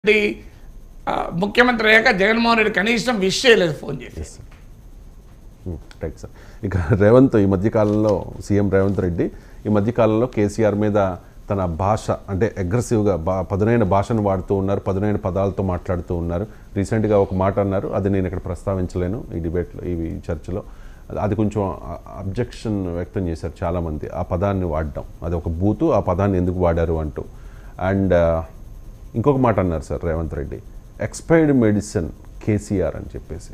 రెడ్డి ఆ, ముఖ్యమంత్రి అయ్యాక జగన్మోహన్ రెడ్డి కనీసం విష్ చేయలేదు ఫోన్ చేసి రైట్ సార్ ఇక రేవంత్ ఈ మధ్యకాలంలో సీఎం రేవంత్ రెడ్డి ఈ మధ్యకాలంలో కేసీఆర్ మీద తన భాష అంటే అగ్రెసివ్గా బా పదునైన భాషను వాడుతూ ఉన్నారు పదునైన పదాలతో మాట్లాడుతూ ఉన్నారు రీసెంట్గా ఒక మాట అన్నారు అది నేను ఇక్కడ ప్రస్తావించలేను ఈ డిబేట్లో ఈ చర్చలో అది కొంచెం అబ్జెక్షన్ వ్యక్తం చేశారు చాలామంది ఆ పదాన్ని వాడడం అది ఒక బూతు ఆ పదాన్ని ఎందుకు వాడారు అంటూ అండ్ ఇంకొక మాట అన్నారు sir Revanth Reddy expired medicine KCR అని చెప్పేసి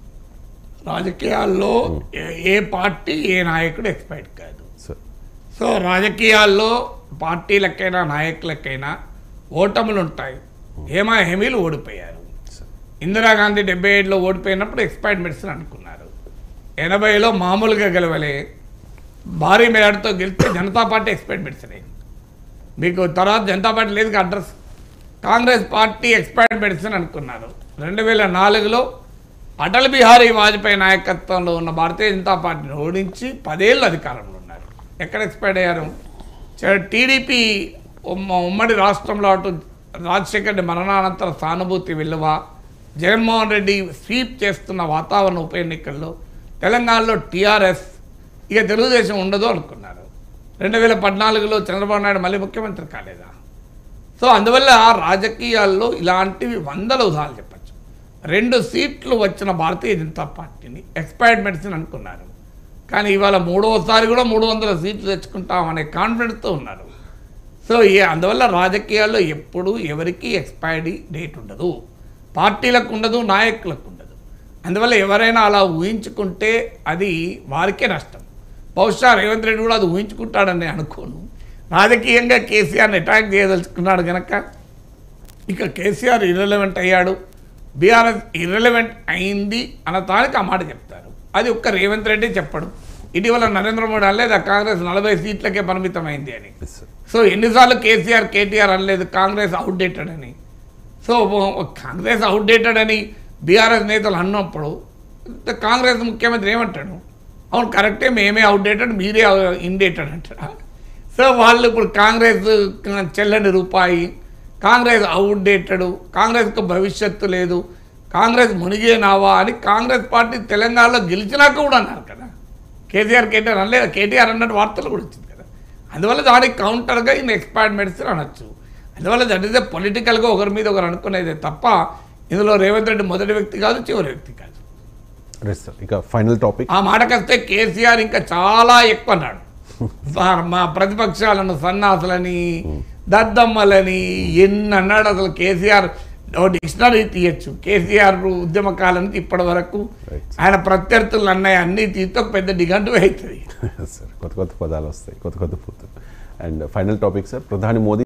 రాజకీయాల్లో ఏ- ఏ పార్టీ ఏ నాయకుడు ఎక్స్పైర్డ్ కాదు సార్ సో రాజకీయాల్లో పార్టీలకైనా నాయకులకైనా ఓటములు ఉంటాయి హేమా హేమీలు ఓడిపోయారు సార్ ఇందిరాగాంధీ డెబ్బై ఏడులో ఓడిపోయినప్పుడు ఎక్స్పైర్డ్ మెడిసిన్ అనుకున్నారు ఎనభైలో మామూలుగా గెలవలే భారీ మేడతో గెలిస్తే జనతా పార్టీ ఎక్స్పైర్డ్ మెడిసిన్ అయింది మీకు తర్వాత జనతా పార్టీ లేదు address Congress party expired medicine అనుకున్నారు రెండు వేల నాలుగులో అటల్ బిహారీ వాజ్పేయి నాయకత్వంలో ఉన్న భారతీయ జనతా పార్టీని ఓడించి పదేళ్ళు అధికారంలో ఉన్నారు ఎక్కడ ఎక్స్పైర్డ్ అయ్యారు చ- టీడీపీ ఉమ్మ- ఉమ్మడి రాష్ట్రంలో అటు రాజశేఖర్ రెడ్డి మరణానంతర సానుభూతి విలువ జగన్మోహన్ రెడ్డి స్వీప్ చేస్తున్న వాతావరణ ఉప ఎన్నికల్లో తెలంగాణలో టీఆర్ఎస్ ఇక తెలుగుదేశం ఉండదు అనుకున్నారు రెండు వేల పద్నాలుగులో చంద్రబాబు నాయుడు మళ్ళీ ముఖ్యమంత్రి కాలేదా సో అందువల్ల రాజకీయాల్లో ఇలాంటివి వందల ఉదాహరణలు చెప్పచ్చు రెండు సీట్లు వచ్చిన భారతీయ జనతా పార్టీని ఎక్స్పైర్డ్ మెడిసిన్ అనుకున్నారు కానీ ఇవాళ మూడోసారి కూడా మూడు వందల సీట్లు తెచ్చుకుంటాం అనే కాన్ఫిడెన్స్తో ఉన్నారు సో ఏ అందువల్ల రాజకీయాల్లో ఎప్పుడు ఎవరికి ఎక్స్పైరీ డేట్ ఉండదు పార్టీలకు ఉండదు నాయకులకు ఉండదు అందువల్ల ఎవరైనా అలా ఊహించుకుంటే అది వారికే నష్టం బహుశా రేవంత్ రెడ్డి కూడా అది ఊహించుకుంటాడని అనకోను రాజకీయంగా కేసీఆర్ని అటాక్ చేయదలుచుకున్నాడు కనుక ఇక కేసీఆర్ ఇర్రెలవెంట్ అయ్యాడు బీఆర్ఎస్ ఇర్రెలవెంట్ అయింది అన్న తానికి ఆ మాట చెప్తారు అది ఒక్క రేవంత్ రెడ్డి చెప్పడు ఇటీవల నరేంద్ర మోడీ అనలేదు ఆ కాంగ్రెస్ నలభై సీట్లకే పరిమితమైంది అని ఎస్ సార్ సో ఎన్నిసార్లు కేసీఆర్ కేటీఆర్ అనలేదు కాంగ్రెస్ అవుట్డేటెడ్ అని సో ఓ- కాంగ్రెస్ అవుట్డేటెడ్ అని బీఆర్ఎస్ నేతలు అన్నప్పుడు కాంగ్రెస్ ముఖ్యమంత్రి ఏమంటాడు అవును కరెక్టే మేమే అవుట్డేటెడ్ మీరే ఇన్డేటెడ్ అంటారా సో వాళ్ళు ఇప్పుడు కాంగ్రెస్ చెల్లని రూపాయి కాంగ్రెస్ అవుట్డేటెడ్ కాంగ్రెస్కు భవిష్యత్తు లేదు కాంగ్రెస్ మునిగే నావా అని కాంగ్రెస్ పార్టీ తెలంగాణలో గెలిచినాక కూడా అన్నారు కదా కేసీఆర్ కేటీఆర్ అనలేదు కేటీఆర్ అన్నట్టు వార్తలు కూడా వచ్చింది కదా అందువల్ల దానికి కౌంటర్గా ఈయన ఎక్స్పైర్డ్ మెడిసిన్ అనొచ్చు అందువల్ల దట్ ఈస్ పొలిటికల్గా ఒకరి మీద ఒకరు అనుకునేదే తప్ప ఇందులో రేవంత్ రెడ్డి మొదటి వ్యక్తి కాదు చివరి వ్యక్తి కాదు రైట్ సార్ ఇక ఫైనల్ టాపిక్ ఆ మాటకొస్తే కేసీఆర్ ఇంకా చాలా ఎక్కువ అన్నాడు మా- మా ప్రతిపక్షాలను సన్నాసులని దద్దమ్మలని ఎన్ని అన్నాడు అసలు కేసీఆర్ ఓ డిక్షనరీ తీయచ్చు కేసీఆర్ ఉద్యమకాలం నుంచి ఇప్పటి వరకు Right. ఆయన ప్రత్యర్థులు అన్నాయి అన్ని తీస్తే ఒక పెద్ద డిగంటు అవుతుంది సార్ కొత్త కొత్త పదాలు వస్తాయి కొత్త కొత్త పూర్తులు అండ్ ఫైనల్ టాపిక్ సార్ ప్రధాని మోదీ